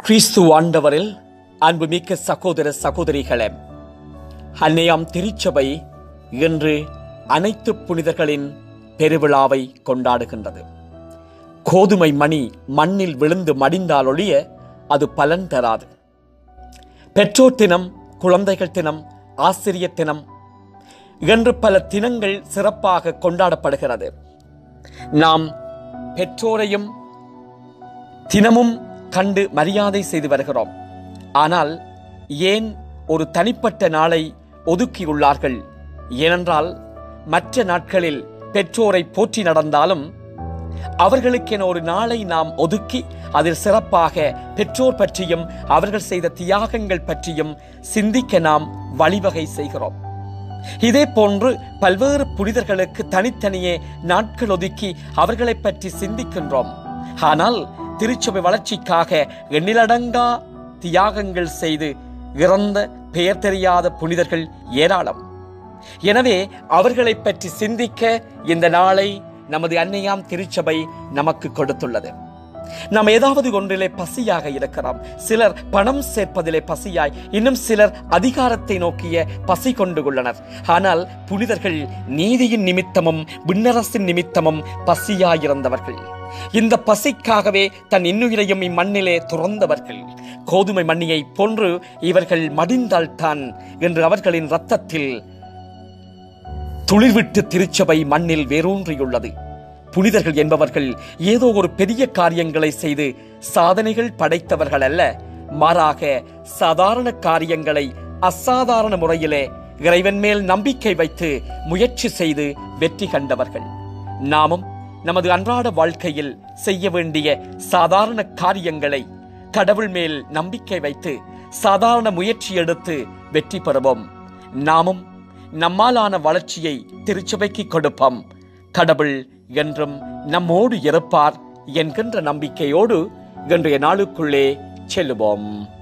கிறிஸ்து ஆண்டவரில் அன்புமிக்க சகோதர சகோதரிகளே அன்னையாம் திருச்சபை இன்று அனைத்து புனிதர்களின் பெருவிழாவை கொண்டாடுகின்றது கோதுமை மணி மண்ணில் விழுந்து மடிந்தால் ஒழிய அது பலன் தராது பெற்றோர் தினம் குழந்தைகள் தினம் ஆசிரியர் தினம் என்று பல தினங்கள் சிறப்பாக கொண்டாடப்படுகிறது நாம் பெற்றோரையும் தினமும் கண்டு மரியாதை செய்து வருகிறோம் ஆனால் ஏன் ஒரு தனிப்பட்ட நாளை ஒதுக்கியுள்ளார்கள் ஏனென்றால் மற்ற நாட்களில் பெற்றோரை போற்றி நடந்தாலும் அவர்களுக்கென ஒரு நாளை நாம் ஒதுக்கி அதில் சிறப்பாக பெற்றோர் பற்றியும் அவர்கள் செய்த தியாகங்கள் பற்றியும் சிந்திக்க நாம் வழிவகை செய்கிறோம் இதே போன்று பல்வேறு புனிதர்களுக்கு தனித்தனியே நாட்கள் ஒதுக்கி அவர்களை பற்றி சிந்திக்கின்றோம் ஆனால் திருச்சபை வளர்ச்சிக்காக எண்ணிலடங்கா தியாகங்கள் செய்து இறந்த பெயர் தெரியாத புனிதர்கள் ஏராளம் எனவே அவர்களை பற்றி சிந்திக்க இந்த நாளை நமது அன்னையாம் திருச்சபை நமக்கு கொடுத்துள்ளது நாம் ஏதாவது ஒன்றிலே பசியாக இருக்கிறோம் சிலர் பணம் சேர்ப்பதிலே பசியாய் இன்னும் சிலர் அதிகாரத்தை நோக்கிய பசி கொண்டு உள்ளனர் ஆனால் புனிதர்கள் நீதியின் நிமித்தமும் விண்ணரசின் நிமித்தமும் பசியாயிருந்தவர்கள் இந்த பசிக்காகவே தன் இன்னுயிரையும் இம்மண்ணிலே துறந்தவர்கள் கோதுமை மண்ணியை போன்று இவர்கள் மடிந்தால்தான் என்று அவர்களின் இரத்தத்தில் துளிர்விட்டு திருச்சபை மண்ணில் வேரூன்றியுள்ளது புனிதர்கள் என்பவர்கள் ஏதோ ஒரு பெரிய காரியங்களை செய்து சாதனைகள் படைத்தவர்கள் அல்ல மாறாக சாதாரண காரியங்களை அசாதாரண முறையிலே இறைவன் மேல் நம்பிக்கை வைத்து முயற்சி செய்து வெற்றி கண்டவர்கள் நாமும் நமது அன்றாட வாழ்க்கையில் செய்ய வேண்டிய சாதாரண காரியங்களை கடவுள் மேல் நம்பிக்கை வைத்து சாதாரண முயற்சி எடுத்து வெற்றி பெறுவோம் நாமும் நம்மாலான வளர்ச்சியை திருச்சபைக்கு கொடுப்போம் கடவுள் என்றும் நம்மோடு இருப்பார் என்கின்ற நம்பிக்கையோடு இன்றைய நாளுக்குள்ளே செல்லுவோம்